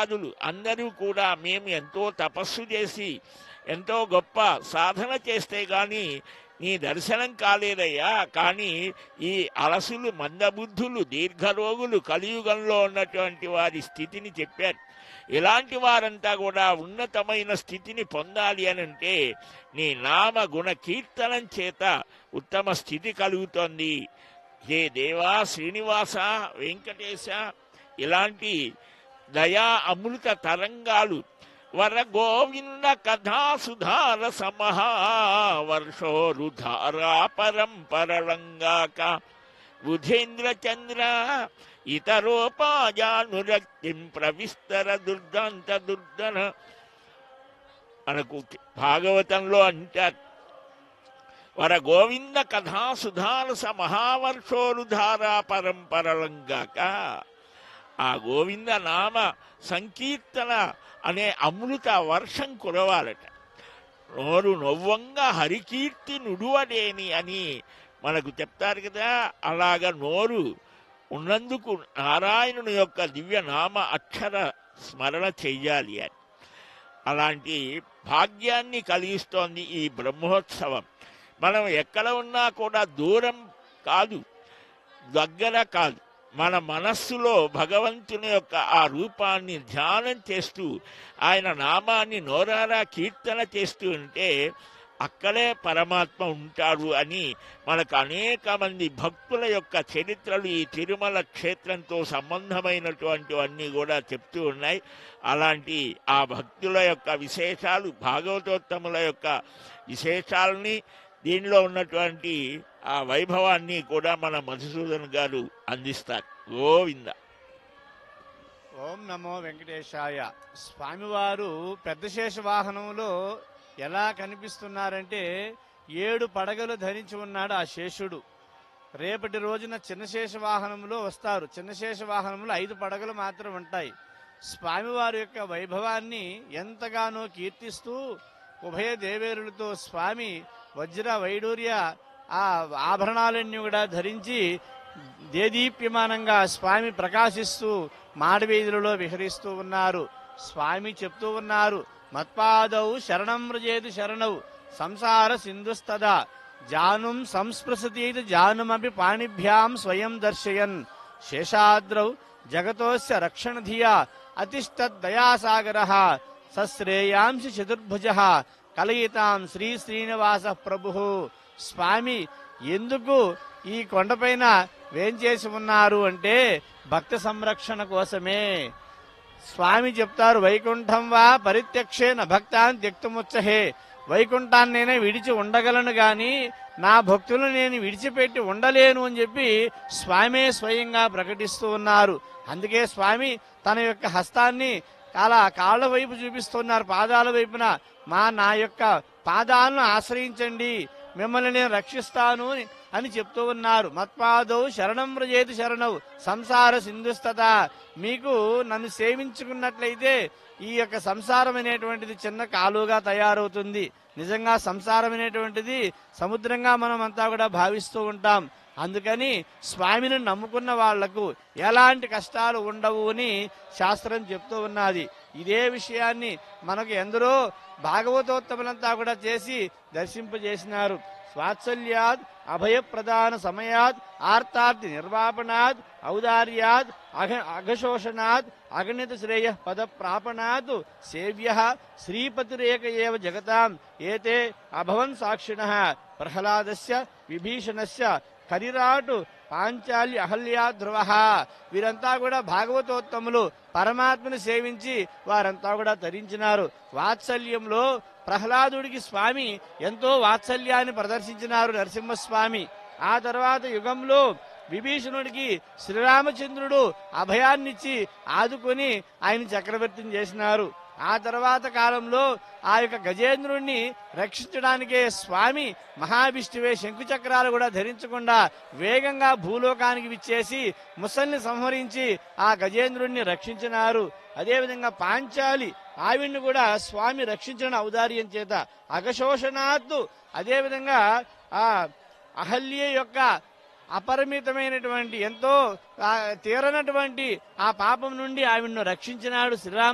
శౌనకాదులు అందరూ కూడా మేము ఎంతో తపస్సు చేసి ఎంతో గొప్ప సాధన చేస్తే గాని నీ దర్శనం కాలేదయ్యా కానీ ఈ అలసులు మందబుద్ధులు దీర్ఘరోగులు కలియుగంలో ఉన్నటువంటి వారి స్థితిని చెప్పారు ఇలాంటి వారంతా కూడా ఉన్నతమైన స్థితిని పొందాలి అని అంటే నీ నామ గుణ కీర్తనం చేత ఉత్తమ స్థితి కలుగుతోంది హే దేవా శ్రీనివాస వెంకటేశ ఇలాంటి దయా అమృత తరంగాలు వర గోవింద కథా సుధార సమహా వర్షోరుధారా పరంపరలంగాక బుధేంద్ర చంద్ర ఇతరోపాయానురక్తిం ప్రవిస్తర దుర్దాంత దుర్ధన మనకు భాగవతంలో అంటారు వర గోవింద కథా సుధారస మహావర్షోరుధారా పరంపరలంగాక ఆ గోవింద నామ సంకీర్తన అనే అమృత వర్షం కురవాలట నోరు నొవ్వంగా హరికీర్తి నుడువలేని అని మనకు చెప్తారు కదా అలాగ నోరు ఉన్నందుకు నారాయణుని యొక్క దివ్య నామ అక్షర స్మరణ చెయ్యాలి అని అలాంటి భాగ్యాన్ని కలిగిస్తోంది ఈ బ్రహ్మోత్సవం మనం ఎక్కడ ఉన్నా కూడా దూరం కాదు దగ్గర కాదు మన మనస్సులో భగవంతుని యొక్క ఆ రూపాన్ని ధ్యానం చేస్తూ ఆయన నామాన్ని నోరారా కీర్తన చేస్తూ ఉంటే అక్కడే పరమాత్మ ఉంటాడు అని మనకు అనేక మంది భక్తుల యొక్క చరిత్రలు ఈ తిరుమల క్షేత్రంతో సంబంధమైనటువంటివన్నీ కూడా చెప్తూ ఉన్నాయి అలాంటి ఆ భక్తుల యొక్క విశేషాలు భాగవతోత్తముల యొక్క విశేషాలని దీనిలో ఉన్నటువంటి ఆ వైభవాన్ని కూడా మన మధుసూదన్ గారు అందిస్తారు గోవింద ఓం నమో వెంకటేశాయ స్వామివారు పెద్ద శేష వాహనంలో ఎలా కనిపిస్తున్నారంటే ఏడు పడగలు ధరించి ఉన్నాడు ఆ శేషుడు రేపటి రోజున చిన్న శేష వాహనంలో వస్తారు చిన్న శేష వాహనంలో ఐదు పడగలు మాత్రం ఉంటాయి స్వామివారి యొక్క వైభవాన్ని ఎంతగానో కీర్తిస్తూ ఉభయ దేవేరులతో స్వామి వజ్ర వైడూర్య ఆ ఆభరణాలన్నీ కూడా ధరించి దేదీప్యమానంగా స్వామి ప్రకాశిస్తూ మాడవీధులలో విహరిస్తూ ఉన్నారు స్వామి చెప్తూ ఉన్నారు మత్పాదౌ శరణం మృజేదు శరణౌ సంసార సింధుస్తదా జానుం సంస్పృశతీతి జానుమపి పాణిభ్యాం స్వయం దర్శయన్ శేషాద్రౌ జగతోస్య రక్షణధియా అతిష్టద్దయాసాగర సశ్రేయాంసి చతుర్భుజ కలయితాం శ్రీ శ్రీనివాస ప్రభు స్వామి ఎందుకు ఈ కొండపైన వేంచేసి ఉన్నారు అంటే భక్త సంరక్షణ కోసమే స్వామి చెప్తారు వైకుంఠం వా పరిత్యక్షేన భక్తాన్ త్యక్తముచ్చహే వైకుంఠాన్నైనా విడిచి ఉండగలను గాని నా భక్తులను నేను విడిచిపెట్టి ఉండలేను అని చెప్పి స్వామే స్వయంగా ప్రకటిస్తూ ఉన్నారు అందుకే స్వామి తన యొక్క హస్తాన్ని అలా కాళ్ళ వైపు చూపిస్తున్నారు పాదాల వైపున మా నా యొక్క పాదాలను ఆశ్రయించండి మిమ్మల్ని నేను రక్షిస్తాను అని- అని చెప్తూ ఉన్నారు మత్పాదౌ శరణం వ్రజేతి శరణవు సంసార సింధుస్తత మీకు నన్ను సేవించుకున్నట్లయితే ఈ యొక్క సంసారం అనేటువంటిది చిన్న కాలుగా తయారవుతుంది నిజంగా సంసారం అనేటువంటిది సముద్రంగా మనం అంతా కూడా భావిస్తూ ఉంటాం అందుకని స్వామిని నమ్ముకున్న వాళ్లకు ఎలాంటి కష్టాలు ఉండవు అని శాస్త్రం చెప్తూ ఉన్నది ఇదే విషయాన్ని మనకు ఎందరో భాగవతోత్తములంతా కూడా చేసి దర్శింపజేసినారు స్వాత్సల్యాద్ అభయప్రదాన సమయాద్ ఆర్తార్థి నిర్వాపణాద్ ఔదార్యాద్ అఘ అఘశోషణాద్ అగణిత శ్రేయ పద ప్రాపణాత్ సేవ్య శ్రీపతిరేక ఏవ జగతాం ఏతే అభవన్ సాక్షిణ ప్రహ్లాదస్య విభీషణస్య కరిరాటు పాంచాలి అహల్యా ధ్రువ వీరంతా కూడా భాగవతోత్తములు పరమాత్మను సేవించి వారంతా కూడా తరించినారు వాత్సల్యంలో ప్రహ్లాదుడికి స్వామి ఎంతో వాత్సల్యాన్ని ప్రదర్శించినారు నరసింహస్వామి ఆ తర్వాత యుగంలో విభీషణుడికి శ్రీరామచంద్రుడు అభయాన్నిచ్చి ఆదుకొని ఆయన చక్రవర్తిని చేసినారు ఆ తర్వాత కాలంలో ఆ యొక్క గజేంద్రుణ్ణి రక్షించడానికే స్వామి మహావిష్ణువే శంకు చక్రాలు కూడా ధరించకుండా వేగంగా భూలోకానికి విచ్చేసి ముసల్ని సంహరించి ఆ గజేంద్రుణ్ణి రక్షించినారు అదేవిధంగా పాంచాలి ఆవిడ్ని కూడా స్వామి రక్షించిన ఔదార్యం చేత అగశోషణాత్తు అదేవిధంగా ఆ అహల్య యొక్క అపరిమితమైనటువంటి ఎంతో ఆ, తీరనటువంటి ఆ పాపం నుండి ఆవిడను రక్షించినాడు శ్రీరామ